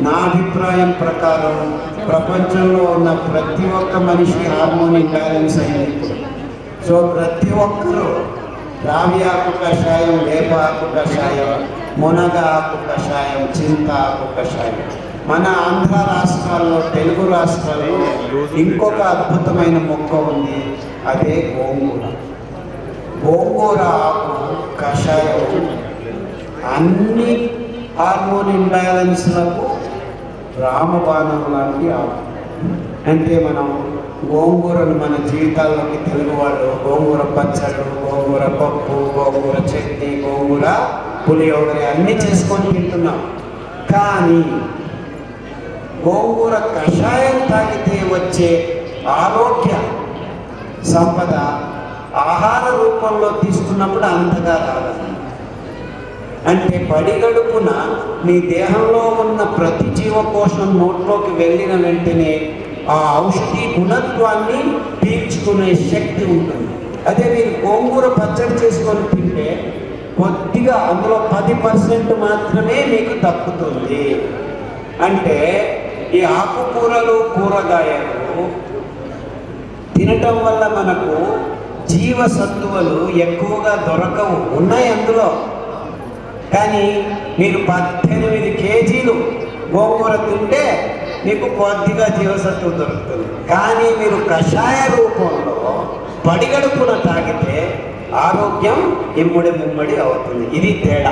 నా అభిప్రాయం ప్రకారం ప్రపంచంలో ఉన్న ప్రతి ఒక్క మనిషి హార్మోన్ ఇంబ్యాలెన్స్ అయింది ఇప్పుడు. సో ప్రతి ఒక్కరూ రావి ఆకు కషాయం వేప ఆకు కషాయం మునగ ఆకు కషాయం చింత ఆకు కషాయం మన ఆంధ్ర రాష్ట్రాల్లో తెలుగు రాష్ట్రాల్లో ఇంకొక అద్భుతమైన మొక్క ఉంది అదే గోంగూర గోంగూర ఆకు కషాయం అన్ని హార్మోన్ ఇంబ్యాలెన్స్లకు రామబాణం లాంటి ఆకు అంటే మనం గోంగూరను మన జీవితాల్లోకి తెలుగు వాళ్ళు గోంగూర పచ్చళ్ళు గోంగూర పప్పు గోంగూర చట్నీ గోంగూర పులియోగరి అన్నీ చేసుకొని తింటున్నాం కానీ గోంగూర కషాయం తాగితే వచ్చే ఆరోగ్య సంపద ఆహార రూపంలో తీసుకున్నప్పుడు అంతగా రాదు అంటే పడిగడుపున మీ దేహంలో ఉన్న ప్రతి జీవకోశం నోట్లోకి వెళ్ళిన వెంటనే ఆ ఔషధి గుణత్వాన్ని పీల్చుకునే శక్తి ఉంటుంది అదే మీరు గోంగూర పచ్చడి చేసుకొని తింటే కొద్దిగా అందులో పది పర్సెంట్ మాత్రమే మీకు తప్పుతుంది అంటే ఈ ఆకుకూరలు కూరగాయలు తినటం వల్ల మనకు జీవసత్తువలు ఎక్కువగా దొరకవు ఉన్నాయి అందులో కానీ మీరు పద్దెనిమిది కేజీలు గోంగూర తింటే మీకు కొద్దిగా జీవసత్వం దొరుకుతుంది కానీ మీరు కషాయ రూపంలో పడిగడుపున తాగితే ఆరోగ్యం ఇమ్మడి ముమ్మడి అవుతుంది ఇది తేడా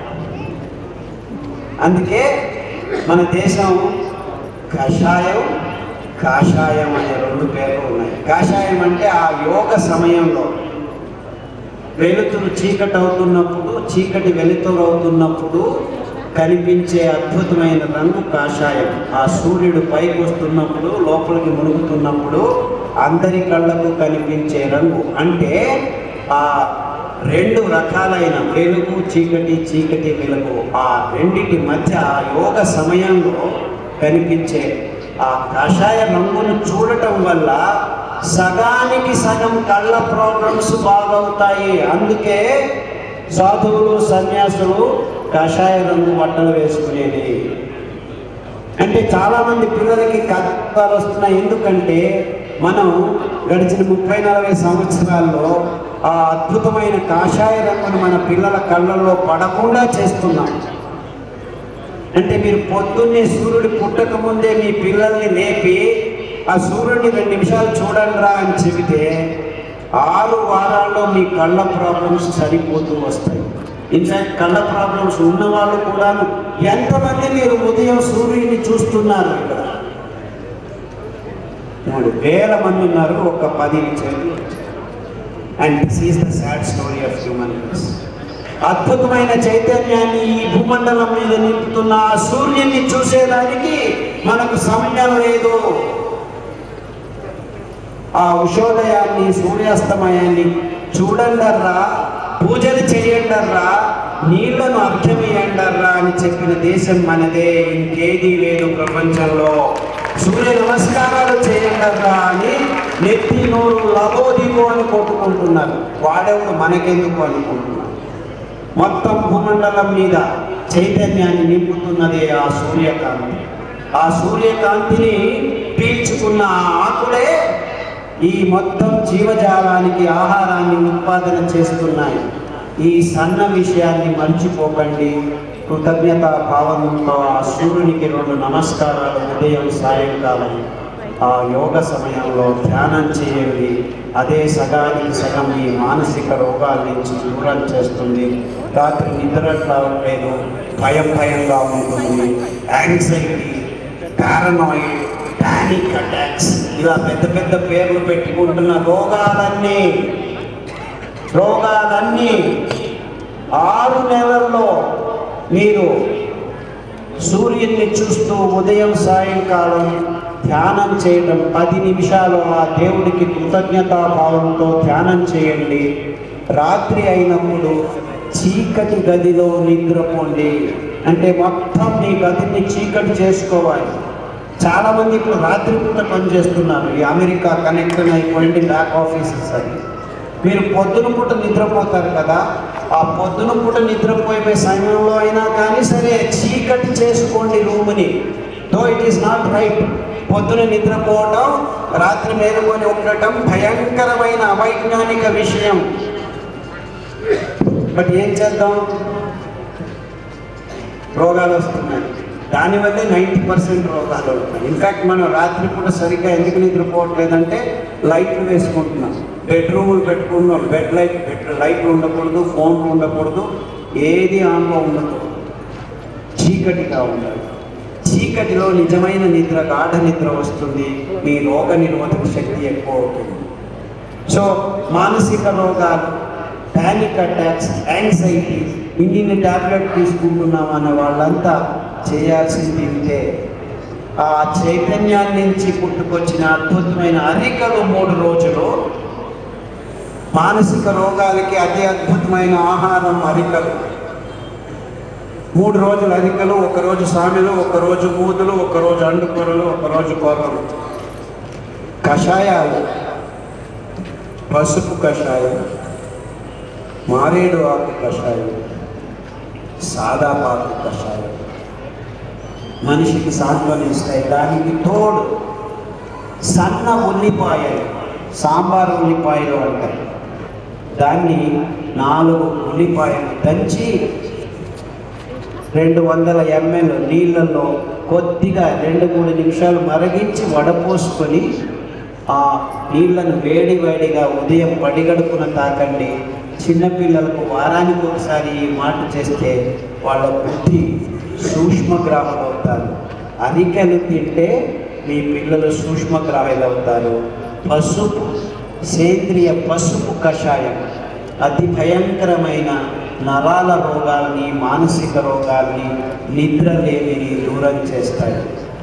అందుకే మన దేశం కషాయం కాషాయం అనే రెండు పేర్లు ఉన్నాయి కాషాయం అంటే ఆ యోగ సమయంలో వెలుతురు చీకటి అవుతున్నప్పుడు చీకటి వెలుతురు అవుతున్నప్పుడు కనిపించే అద్భుతమైన రంగు కాషాయం ఆ సూర్యుడు పైకి వస్తున్నప్పుడు లోపలికి మునుగుతున్నప్పుడు అందరి కళ్ళకు కనిపించే రంగు అంటే ఆ రెండు రకాలైన వెలుగు చీకటి చీకటి వెలుగు ఆ రెండిటి మధ్య ఆ యోగ సమయంలో కనిపించే ఆ కాషాయ రంగును చూడటం వల్ల సగానికి సగం కళ్ళ ప్రాబ్లమ్స్ బాగవుతాయి అందుకే సాధువులు సన్యాసులు కాషాయ రంగు బట్టలు వేసుకునేది అంటే చాలామంది పిల్లలకి కష్టాలు వస్తున్నాయి ఎందుకంటే మనం గడిచిన ముప్పై నలభై సంవత్సరాల్లో ఆ అద్భుతమైన కాషాయ రంగును మన పిల్లల కళ్ళల్లో పడకుండా చేస్తున్నాం అంటే మీరు పొద్దున్నే సూర్యుడు పుట్టక ముందే మీ పిల్లల్ని లేపి ఆ సూర్యుడిని రెండు నిమిషాలు చూడండి రా అని చెబితే ఆరు వారాల్లో మీ కళ్ళ ప్రాబ్లమ్స్ సరిపోతూ వస్తాయి ఇన్ఫాక్ట్ కళ్ళ ప్రాబ్లమ్స్ ఉన్న వాళ్ళు కూడా ఎంతమంది మీరు ఉదయం సూర్యుడిని చూస్తున్నారు ఇక్కడ మూడు వేల మంది ఉన్నారు ఒక పది చేతులు and this is the sad story of human rights అద్భుతమైన చైతన్యాన్ని ఈ భూమండలం మీద నింపుతున్న ఆ సూర్యుని చూసేదానికి మనకు సమయం లేదు ఆ ఉషోదయాన్ని సూర్యాస్తమయాన్ని చూడండర్రా పూజలు చేయండర్రా నీళ్లను అర్ఘ్యమేయండర్రా అని చెప్పిన దేశం మనదే ఇంకేదీ లేదు ప్రపంచంలో సూర్య నమస్కారాలు చేయండర్రా అని నెత్తి నోరు లబోదిగో అని కొట్టుకుంటున్నారు వాడెవడు మనకెందుకు అనుకుంటున్నారు మొత్తం భూమండలం మీద చైతన్యాన్ని నింపుతున్నదే ఆ సూర్యకాంతి ఆ సూర్యకాంతిని పీల్చుకున్న ఆ ఆకులే ఈ మొత్తం జీవజాలానికి ఆహారాన్ని ఉత్పాదన చేస్తున్నాయి ఈ సన్న విషయాన్ని మర్చిపోకండి కృతజ్ఞత భావనతో ఆ సూర్యునికి రెండు నమస్కారాలు ఉదయం సాయంకాలం ఆ యోగ సమయంలో ధ్యానం చేయండి అదే సగానికి సగం మీ మానసిక రోగాల నుంచి దూరం చేస్తుంది రాత్రి నిద్ర రావట్లేదు భయం భయంగా ఉంటుంది యాంగ్జైటీ పారనాయిడ్ పానిక్ అటాక్స్ ఇలా పెద్ద పెద్ద పేర్లు పెట్టుకుంటున్న రోగాలన్నీ రోగాలన్నీ ఆరు నెలల్లో మీరు సూర్యుడిని చూస్తూ ఉదయం సాయంకాలం ధ్యానం చేయడం పది నిమిషాలు ఆ దేవుడికి కృతజ్ఞతాభావంతో ధ్యానం చేయండి రాత్రి అయినప్పుడు చీకటి గదిలో నిద్రపోండి అంటే మొత్తం మీ గదిని చీకటి చేసుకోవాలి చాలామంది ఇప్పుడు రాత్రి పూట పనిచేస్తున్నారు ఈ అమెరికా కనెక్షన్ అయిపోయింది బ్యాక్ ఆఫీసెస్ అది మీరు పొద్దున పూట నిద్రపోతారు కదా ఆ పొద్దున పూట నిద్రపోయే సమయంలో అయినా కానీ సరే చీకటి చేసుకోండి రూమ్ని though it is not right పొద్దున నిద్రపోవడం రాత్రి మేలుకొని ఉండటం భయంకరమైన అవైజ్ఞానిక విషయం బట్ ఏం చేద్దాం రోగాలు వస్తున్నాయి దానివల్లే నైంటీ పర్సెంట్ రోగాలు వస్తున్నాయి ఇన్ఫ్యాక్ట్ మనం రాత్రిపూట సరిగ్గా ఎందుకు నిద్రపోవట్లేదంటే లైట్లు వేసుకుంటున్నాం బెడ్రూములు పెట్టుకున్నాం బెడ్ లైట్ బెడ్ లైట్లు ఉండకూడదు ఫోన్లు ఉండకూడదు ఏది ఆన్లో ఉండకూడదు చీకటిగా ఉండాలి చీకటిలో నిజమైన నిద్ర గాఢ నిద్ర వస్తుంది మీ రోగ నిరోధక శక్తి ఎక్కువ అవుతుంది సో మానసిక రోగాలు ప్యానిక్ అటాక్స్ యాంగ్జైటీ ఇన్ని టాబ్లెట్ తీసుకుంటున్నాం అనే వాళ్ళంతా చేయాల్సింది ఇంతే ఆ చైతన్యాన్ని నుంచి పుట్టుకొచ్చిన అద్భుతమైన అరికలు మూడు రోజులు మానసిక రోగాలకి అతి అద్భుతమైన ఆహారం అరికలు మూడు రోజులు అరికలు ఒకరోజు సామెలు ఒకరోజు మూదులు ఒకరోజు అండుకూరలు ఒకరోజు కూరలు కషాయాలు పసుపు కషాయం మారేడు ఆకు కషాయం సాదా పాకు కషాయం మనిషికి సాంత్వన ఇస్తాయి దానికి తోడు సన్న ఉల్లిపాయలు సాంబార్ ఉల్లిపాయలు అంటారు దాన్ని నాలుగు ఉల్లిపాయలు దంచి రెండు వందల ఎంఎల్ నీళ్ళల్లో కొద్దిగా రెండు మూడు నిమిషాలు మరగించి వడపోసుకొని ఆ నీళ్లను వేడి వేడిగా ఉదయం పడిగడుపున తాకండి చిన్నపిల్లలకు వారానికి ఒకసారి ఈ మాట చేస్తే వాళ్ళ బుద్ధి సూక్ష్మగ్రాములు అవుతారు అరికెలు తింటే మీ పిల్లలు సూక్ష్మగ్రాములు అవుతారు పసుపు సేంద్రియ పసుపు కషాయం అతి భయంకరమైన నరాల రోగాల్ని మానసిక రోగాల్ని నిద్ర లేమిని దూరం చేస్తాయి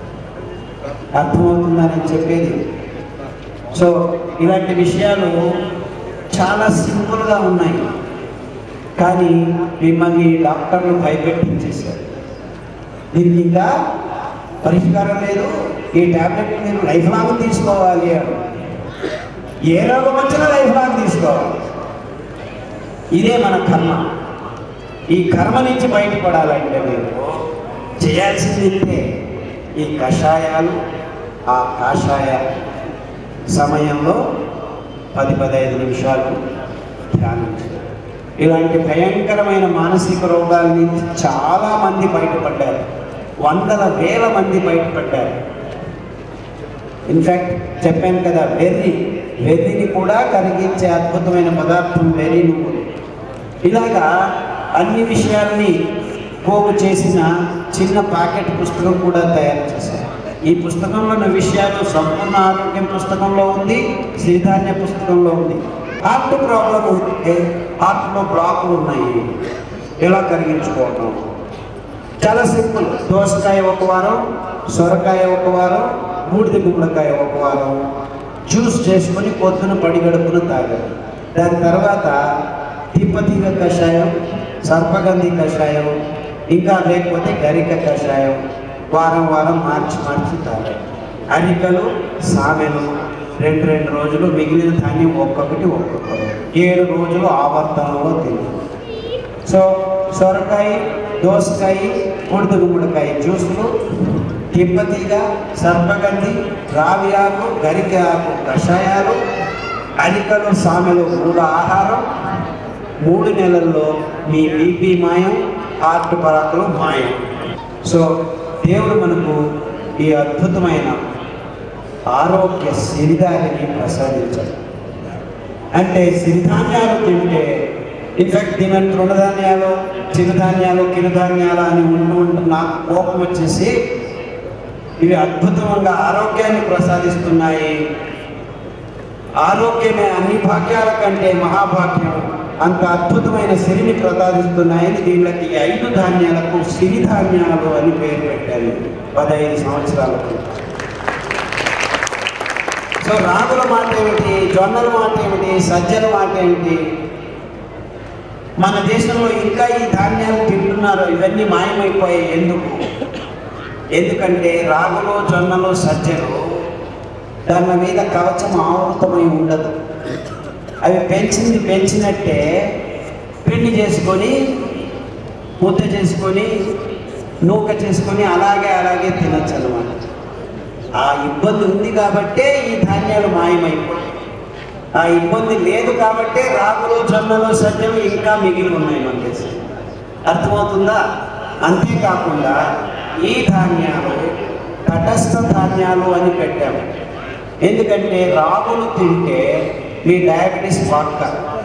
అర్థమవుతుందని చెప్పేది సో ఇలాంటి విషయాలు చాలా సింపుల్గా ఉన్నాయి కానీ మిమ్మల్ని డాక్టర్లు భయపెట్టించేశారు దీనికి ఇంకా పరిష్కారం లేదు ఈ ట్యాబ్లెట్ మీరు లైఫ్ లాంగ్ తీసుకోవాలి అని ఏ రోగం వచ్చినా లైఫ్ లాంగ్ తీసుకోవాలి ఇదే మన కర్మ ఈ కర్మ నుంచి బయటపడాలంటే మీరు చేయాల్సింది ఇంతే ఈ కషాయాలు ఆ కాషాయ సమయంలో పది పదహైదు నిమిషాలు ధ్యానం చేయాలి ఇలాంటి భయంకరమైన మానసిక రోగాల నుంచి చాలా మంది బయటపడ్డారు వందల వేల మంది బయటపడ్డారు ఇన్ఫ్యాక్ట్ చెప్పాను కదా వెర్రి వెర్రిని కూడా కరిగించే అద్భుతమైన పదార్థం వెర్రి నువ్వు ఇలాగా అన్ని విషయాల్ని పోగు చేసిన చిన్న ప్యాకెట్ పుస్తకం కూడా తయారు చేశారు ఈ పుస్తకంలో ఉన్న విషయాలు సంపూర్ణ ఆరోగ్యం పుస్తకంలో ఉంది సిరిధాన్య పుస్తకంలో ఉంది హార్ట్ ప్రాబ్లం ఉంటే హార్ట్లో బ్లాక్లు ఉన్నాయి ఎలా కరిగించుకోవటం చాలా సింపుల్ దోసకాయ ఒక వారం సొరకాయ ఒక వారం బూడిద గుమ్మడికాయ ఒక వారం జ్యూస్ చేసుకొని పొద్దున పడి గడుపున తాగాలి దాని తర్వాత తిప్పతీగ కషాయం సర్పగంధి కషాయం ఇంకా లేకపోతే గరిక కషాయం వారం వారం మార్చి మార్చి తాగాలి అరికలు సామెలు రెండు రెండు రోజులు మిగిలిన ధాన్యం ఒక్కొక్కటి ఒక్కొక్కరు ఏడు రోజులు ఆవర్తనంలో తిని సో సొరకాయ దోసకాయ ఉడిద గుమ్మడికాయ జ్యూసులు తిప్పతీగ సర్పగంధి రావి ఆకు గరిక ఆకు కషాయాలు అరికలు సామెలు మూడు ఆహారం మూడు నెలల్లో మీ బీపీ మాయం హార్ట్ పరాకులు మాయం సో దేవుడు మనకు ఈ అద్భుతమైన ఆరోగ్య సిరిదారిని ప్రసాదించాడు అంటే సిరిధాన్యాలు తింటే ఇన్ఫాక్ట్ తిన తృణధాన్యాలు చిరుధాన్యాలు కిరుధాన్యాలు అని ఉంటూ ఉంటూ నాకు కోపం వచ్చేసి ఇవి అద్భుతంగా ఆరోగ్యాన్ని ప్రసాదిస్తున్నాయి ఆరోగ్యమే అన్ని భాగ్యాల కంటే మహాభాగ్యం అంత అద్భుతమైన సిరిని ప్రసాదిస్తున్నాయని దీనికి ఈ ఐదు ధాన్యాలకు సిరిధాన్యాలు అని పేరు పెట్టారు పదహైదు సంవత్సరాలకు సో రాగుల మాట ఏమిటి జొన్నల మాట ఏమిటి సజ్జల మాట ఏమిటి మన దేశంలో ఇంకా ఈ ధాన్యాలు తింటున్నారు ఇవన్నీ మాయమైపోయాయి ఎందుకు ఎందుకంటే రాగులు జొన్నలు సజ్జలు దాని మీద కవచం ఆవృతమై ఉండదు అవి పెంచింది పెంచినట్టే పిండి చేసుకొని ముద్ద చేసుకొని నూక చేసుకొని అలాగే అలాగే తినచ్చు అనమాట ఆ ఇబ్బంది ఉంది కాబట్టే ఈ ధాన్యాలు మాయమైపోయి ఆ ఇబ్బంది లేదు కాబట్టే రాగులు జొన్నలు సజ్జలు ఇంకా మిగిలి ఉన్నాయి మన దేశం అర్థమవుతుందా అంతేకాకుండా ఈ ధాన్యాలు తటస్థ ధాన్యాలు అని పెట్టాము ఎందుకంటే రాగులు తింటే మీ డయాబెటీస్ పక్క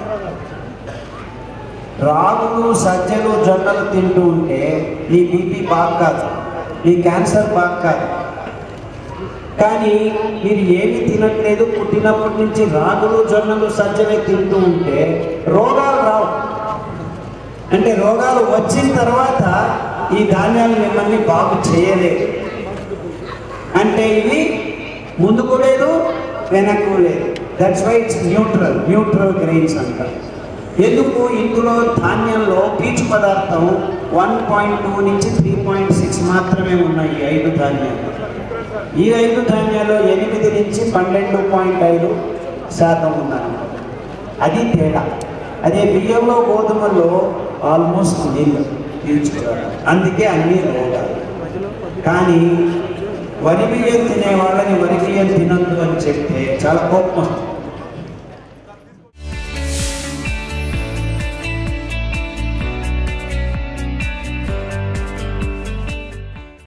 రాగులు సజ్జలు జొన్నలు తింటూ ఉంటే నీ బీపీ బాగా కాదు నీ క్యాన్సర్ బాగా కాదు కానీ మీరు ఏమి తినట్లేదు పుట్టినప్పటి నుంచి రాగులు జొన్నలు సజ్జలే తింటూ ఉంటే రోగాలు రావు అంటే రోగాలు వచ్చిన తర్వాత ఈ ధాన్యాలు మిమ్మల్ని బాగు చేయలేదు అంటే ఇవి ముందుకు లేదు వెనక్కు లేదు that's why it's neutral neutral grains అంటారు ఎందుకు ఇందులో ధాన్యంలో పీచు పదార్థం వన్ పాయింట్ టూ నుంచి త్రీ పాయింట్ సిక్స్ మాత్రమే ఉన్నాయి ఈ ఐదు ధాన్యాలు ఈ ఐదు ధాన్యాలు ఎనిమిది నుంచి పన్నెండు పాయింట్ ఐదు శాతం ఉన్నాయి అది తేడా అదే బియ్యంలో గోధుమలో ఆల్మోస్ట్ నీళ్ళు పీల్చుకోవాలి అందుకే అన్ని రోగాలు కానీ వరి బియ్యం తినే వాళ్ళని వరి బియ్యం తినద్దు అని చెప్తే చాలా కోపం వస్తుంది